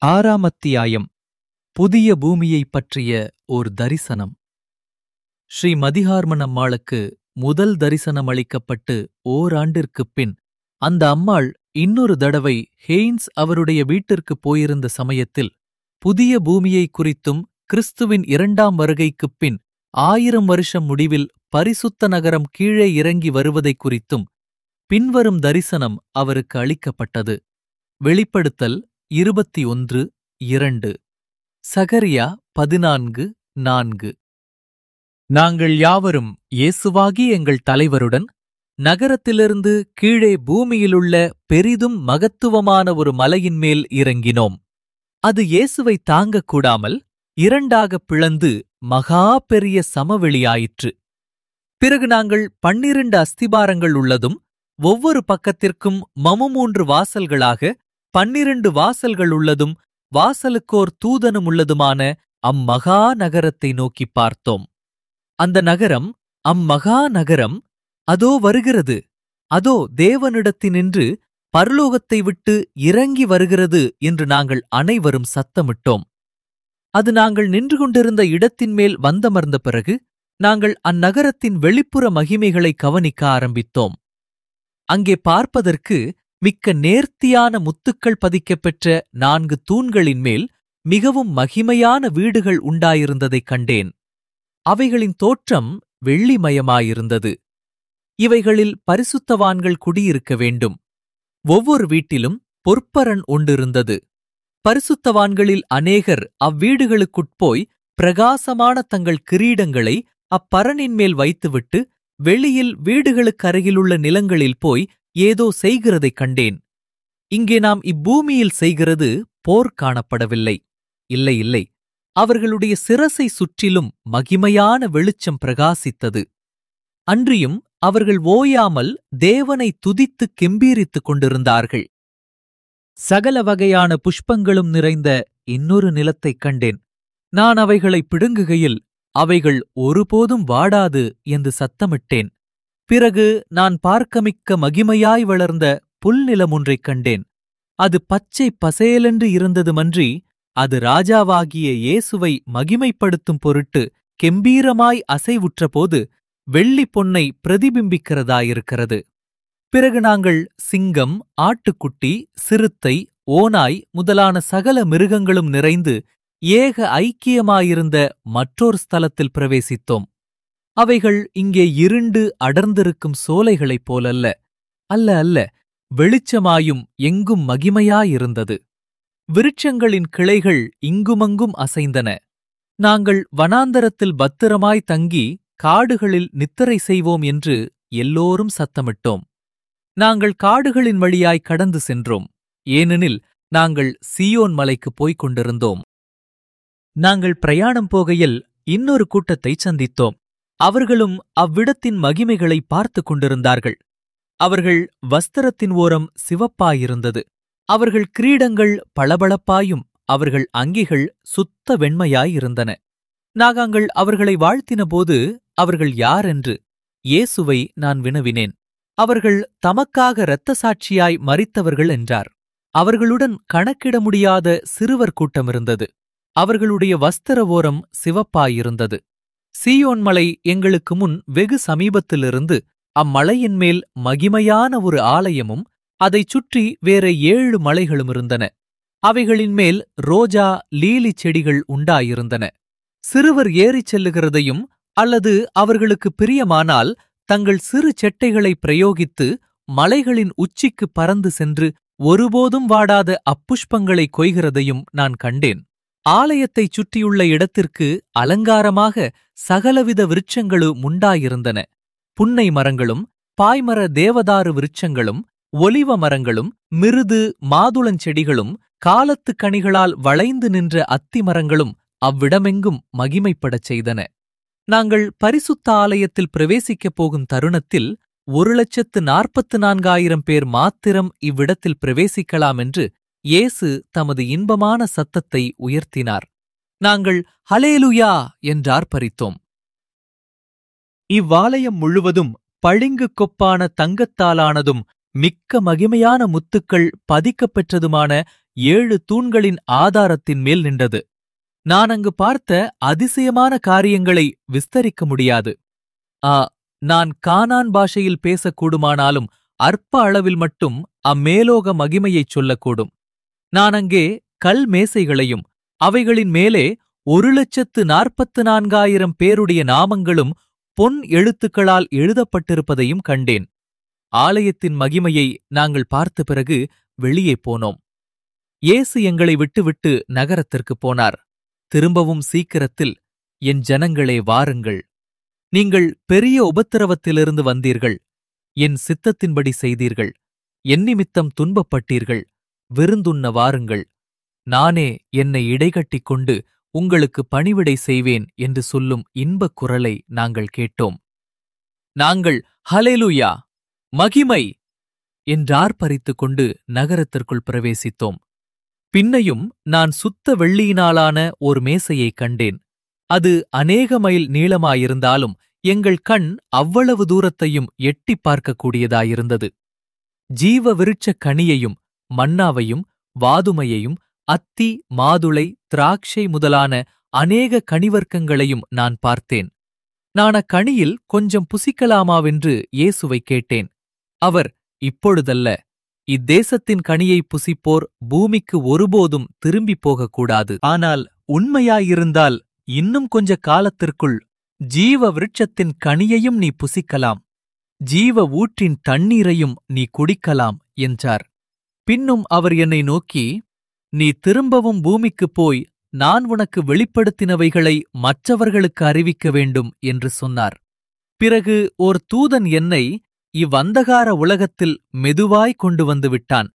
ஆறாம் அத்தியாயம் புதிய பூமியைப் பற்றிய ஓர் தரிசனம் ஸ்ரீ மதிஹார்மன் அம்மாளுக்கு முதல் தரிசனம் அளிக்கப்பட்டு ஓராண்டிற்குப் பின் அந்த அம்மாள் இன்னொரு தடவை ஹெய்ன்ஸ் அவருடைய வீட்டிற்குப் போயிருந்த சமயத்தில் புதிய பூமியைக் குறித்தும் கிறிஸ்துவின் இரண்டாம் வருகைக்குப் பின் ஆயிரம் வருஷம் முடிவில் பரிசுத்த நகரம் கீழே இறங்கி வருவதைக் குறித்தும் பின்வரும் தரிசனம் அவருக்கு அளிக்கப்பட்டது வெளிப்படுத்தல் இருபத்தி ஒன்று இரண்டு சகரியா பதினான்கு நான்கு நாங்கள் யாவரும் இயேசுவாகி எங்கள் தலைவருடன் நகரத்திலிருந்து கீழே பூமியிலுள்ள பெரிதும் மகத்துவமான ஒரு மலையின் மேல் இறங்கினோம் அது இயேசுவை தாங்கக் கூடாமல் இரண்டாகப் பிளந்து மகா பெரிய சமவெளியாயிற்று பிறகு நாங்கள் பன்னிரண்டு அஸ்திபாரங்கள் உள்ளதும் ஒவ்வொரு பக்கத்திற்கும் மமுமூன்று வாசல்களாக பன்னிரண்டு வாசல்கள் உள்ளதும் வாசலுக்கோர் தூதனும் உள்ளதுமான அம்மகா நகரத்தை நோக்கிப் பார்த்தோம் அந்த நகரம் அம்மகா நகரம் அதோ வருகிறது அதோ தேவனிடத்தினின்று பரலோகத்தை விட்டு இறங்கி வருகிறது என்று நாங்கள் அனைவரும் சத்தமிட்டோம் அது நாங்கள் நின்று கொண்டிருந்த இடத்தின் மேல் வந்தமர்ந்த பிறகு நாங்கள் அந்நகரத்தின் வெளிப்புற மகிமைகளை கவனிக்க ஆரம்பித்தோம் அங்கே பார்ப்பதற்கு மிக்க நேர்த்தியான முத்துக்கள் பதிக்கப்பெற்ற நான்கு தூண்களின் மேல் மிகவும் மகிமையான வீடுகள் உண்டாயிருந்ததைக் கண்டேன் அவைகளின் தோற்றம் வெள்ளிமயமாயிருந்தது இவைகளில் பரிசுத்தவான்கள் குடியிருக்க வேண்டும் ஒவ்வொரு வீட்டிலும் பொற்பரன் ஒன்றிருந்தது பரிசுத்தவான்களில் அநேகர் அவ்வீடுகளுக்குட்போய் பிரகாசமான தங்கள் கிரீடங்களை அப்பரனின் மேல் வைத்துவிட்டு வெளியில் வீடுகளுக்கருகிலுள்ள நிலங்களில் போய் ஏதோ செய்கிறதைக் கண்டேன் இங்கே நாம் இப்பூமியில் செய்கிறது போர் காணப்படவில்லை இல்லை இல்லை அவர்களுடைய சிரசை சுற்றிலும் மகிமையான வெளிச்சம் பிரகாசித்தது அன்றியும் அவர்கள் ஓயாமல் தேவனை துதித்துக் கெம்பீரித்துக் கொண்டிருந்தார்கள் சகல வகையான புஷ்பங்களும் நிறைந்த இன்னொரு நிலத்தைக் கண்டேன் நான் அவைகளை பிடுங்குகையில் அவைகள் ஒருபோதும் வாடாது என்று சத்தமிட்டேன் பிறகு நான் பார்க்கமிக்க மகிமையாய் வளர்ந்த புல்நிலம் ஒன்றைக் கண்டேன் அது பச்சை பசேலென்று இருந்ததுமன்றி அது ராஜாவாகிய இயேசுவை மகிமைப்படுத்தும் பொருட்டு கெம்பீரமாய் அசைவுற்றபோது வெள்ளி பொன்னை பிரதிபிம்பிக்கிறதாயிருக்கிறது பிறகு நாங்கள் சிங்கம் ஆட்டுக்குட்டி சிறுத்தை ஓனாய் முதலான சகல மிருகங்களும் நிறைந்து ஏக ஐக்கியமாயிருந்த மற்றொரு ஸ்தலத்தில் பிரவேசித்தோம் அவைகள் இங்கே இருண்டு அடர்ந்திருக்கும் சோலைகளைப் போலல்ல அல்ல அல்ல வெளிச்சமாயும் எங்கும் மகிமையாயிருந்தது விருட்சங்களின் கிளைகள் இங்குமங்கும் அசைந்தன நாங்கள் வனாந்தரத்தில் பத்திரமாய் தங்கி காடுகளில் நித்திரை செய்வோம் என்று எல்லோரும் சத்தமிட்டோம் நாங்கள் காடுகளின் வழியாய் கடந்து சென்றோம் ஏனெனில் நாங்கள் சியோன் மலைக்குப் போய்க் கொண்டிருந்தோம் நாங்கள் பிரயாணம் போகையில் இன்னொரு கூட்டத்தைச் சந்தித்தோம் அவர்களும் அவ்விடத்தின் மகிமைகளை பார்த்துக் கொண்டிருந்தார்கள் அவர்கள் வஸ்திரத்தின் ஓரம் சிவப்பாயிருந்தது அவர்கள் கிரீடங்கள் பளபளப்பாயும் அவர்கள் அங்கிகள் சுத்த வெண்மையாயிருந்தன நாங்கள் அவர்களை வாழ்த்தினபோது அவர்கள் யாரென்று இயேசுவை நான் வினவினேன் அவர்கள் தமக்காக இரத்த சாட்சியாய் மறித்தவர்கள் என்றார் அவர்களுடன் கணக்கிட முடியாத சிறுவர் கூட்டம் இருந்தது அவர்களுடைய வஸ்திர ஓரம் சிவப்பாயிருந்தது சீயோன் மலை எங்களுக்கு முன் வெகு சமீபத்திலிருந்து அம்மலையின் மேல் மகிமையான ஒரு ஆலயமும் அதைச் சுற்றி வேற ஏழு மலைகளும் இருந்தன அவைகளின் மேல் ரோஜா லீலி செடிகள் உண்டாயிருந்தன சிறுவர் ஏறிச் செல்லுகிறதையும் அல்லது அவர்களுக்கு பிரியமானால் தங்கள் சிறு செட்டைகளை பிரயோகித்து மலைகளின் உச்சிக்கு பறந்து சென்று ஒருபோதும் வாடாத அப்புஷ்பங்களை கொய்கிறதையும் நான் கண்டேன் ஆலயத்தைச் சுற்றியுள்ள இடத்திற்கு அலங்காரமாக சகலவித விருட்சங்களும் உண்டாயிருந்தன புன்னை மரங்களும் பாய்மர தேவதாரு விருட்சங்களும் ஒலிவ மரங்களும் மிருது மாதுளஞ்செடிகளும் காலத்து கனிகளால் வளைந்து நின்ற அத்தி மரங்களும் அவ்விடமெங்கும் மகிமைப்படச் செய்தன நாங்கள் பரிசுத்த ஆலயத்தில் பிரவேசிக்கப் போகும் தருணத்தில் ஒரு லட்சத்து நாற்பத்து நான்காயிரம் பேர் மாத்திரம் இவ்விடத்தில் பிரவேசிக்கலாம் என்று இயேசு தமது இன்பமான சத்தத்தை உயர்த்தினார் நாங்கள் ஹலேலுயா என்றார்ப்பரித்தோம் இவ்வாலயம் முழுவதும் பளிங்கு கொப்பான தங்கத்தாலானதும் மிக்க மகிமையான முத்துக்கள் பதிக்கப் பெற்றதுமான ஏழு தூண்களின் ஆதாரத்தின் மேல் நின்றது நான் அங்கு பார்த்த அதிசயமான காரியங்களை விஸ்தரிக்க முடியாது ஆ நான் கானான் பாஷையில் பேசக்கூடுமானாலும் அற்ப அளவில் மட்டும் அம்மேலோக மகிமையைச் சொல்லக்கூடும் நான் அங்கே கல் மேசைகளையும் அவைகளின் மேலே ஒரு லட்சத்து நாற்பத்து நான்காயிரம் பேருடைய நாமங்களும் பொன் எழுத்துக்களால் எழுதப்பட்டிருப்பதையும் கண்டேன் ஆலயத்தின் மகிமையை நாங்கள் பார்த்த பிறகு வெளியே போனோம் இயேசு எங்களை விட்டுவிட்டு நகரத்திற்குப் போனார் திரும்பவும் சீக்கிரத்தில் என் ஜனங்களே வாருங்கள் நீங்கள் பெரிய உபத்திரவத்திலிருந்து வந்தீர்கள் என் சித்தத்தின்படி செய்தீர்கள் என் நிமித்தம் துன்பப்பட்டீர்கள் விருந்துண்ண வாருங்கள் நானே என்னை இடைகட்டிக் கொண்டு உங்களுக்கு பணிவிடை செய்வேன் என்று சொல்லும் இன்பக் குரலை நாங்கள் கேட்டோம் நாங்கள் ஹலேலுயா மகிமை என்றார்ப்பரித்துக் கொண்டு நகரத்திற்குள் பிரவேசித்தோம் பின்னையும் நான் சுத்த வெள்ளியினாலான ஒரு மேசையைக் கண்டேன் அது அநேக மைல் நீளமாயிருந்தாலும் எங்கள் கண் அவ்வளவு தூரத்தையும் எட்டிப் பார்க்கக்கூடியதாயிருந்தது ஜீவ விருட்சக் கனியையும் மன்னாவையும் வாதுமையையும் அத்தி மாதுளை திராட்சை முதலான அநேக கனிவர்க்கங்களையும் நான் பார்த்தேன் நான் அக்கனியில் கொஞ்சம் புசிக்கலாமாவென்று இயேசுவை கேட்டேன் அவர் இப்பொழுதல்ல இத்தேசத்தின் கனியை புசிப்போர் பூமிக்கு ஒருபோதும் திரும்பிப் போகக்கூடாது ஆனால் உண்மையாயிருந்தால் இன்னும் கொஞ்ச காலத்திற்குள் ஜீவ விருட்சத்தின் கனியையும் நீ புசிக்கலாம் ஜீவ ஊற்றின் தண்ணீரையும் நீ குடிக்கலாம் என்றார் பின்னும் அவர் என்னை நோக்கி நீ திரும்பவும் பூமிக்குப் போய் நான் உனக்கு வெளிப்படுத்தினவைகளை மற்றவர்களுக்கு அறிவிக்க வேண்டும் என்று சொன்னார் பிறகு ஓர் தூதன் என்னை இவ்வந்தகார உலகத்தில் மெதுவாய் கொண்டு வந்து விட்டான்